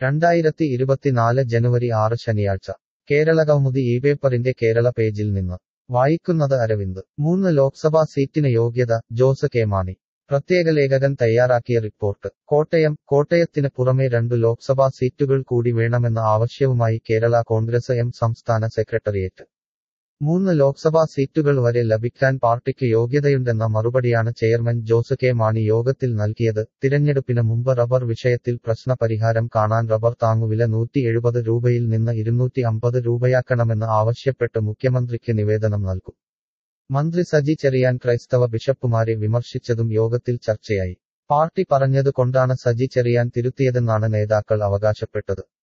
രണ്ടായിരത്തി ഇരുപത്തിനാല് ജനുവരി ആറ് ശനിയാഴ്ച കേരളകൗമുദി ഈ പേപ്പറിന്റെ കേരള പേജിൽ നിന്ന് വായിക്കുന്നത് അരവിന്ദ് മൂന്ന് ലോക്സഭാ സീറ്റിന് യോഗ്യത ജോസ് കെ മാണി പ്രത്യേക ലേഖകൻ തയ്യാറാക്കിയ റിപ്പോർട്ട് കോട്ടയം കോട്ടയത്തിന് പുറമെ രണ്ടു ലോക്സഭാ സീറ്റുകൾ കൂടി വേണമെന്ന ആവശ്യവുമായി കേരള കോൺഗ്രസ് എം സംസ്ഥാന സെക്രട്ടറിയേറ്റ് മൂന്ന് ലോക്സഭാ സീറ്റുകൾ വരെ ലഭിക്കാൻ പാർട്ടിക്ക് യോഗ്യതയുണ്ടെന്ന മറുപടിയാണ് ചെയർമാൻ ജോസ് കെ മാണി യോഗത്തിൽ നൽകിയത് തിരഞ്ഞെടുപ്പിന് മുമ്പ് റബ്ബർ വിഷയത്തിൽ പ്രശ്നപരിഹാരം കാണാൻ റബ്ബർ താങ്ങുവില നൂറ്റി എഴുപത് രൂപയിൽ നിന്ന് ഇരുന്നൂറ്റി അമ്പത് രൂപയാക്കണമെന്ന് ആവശ്യപ്പെട്ട് മുഖ്യമന്ത്രിക്ക് നിവേദനം നൽകും മന്ത്രി സജി ചെറിയാൻ ക്രൈസ്തവ ബിഷപ്പുമാരെ വിമർശിച്ചതും യോഗത്തിൽ ചർച്ചയായി പാർട്ടി പറഞ്ഞത് കൊണ്ടാണ് സജി ചെറിയാൻ തിരുത്തിയതെന്നാണ് നേതാക്കൾ അവകാശപ്പെട്ടത്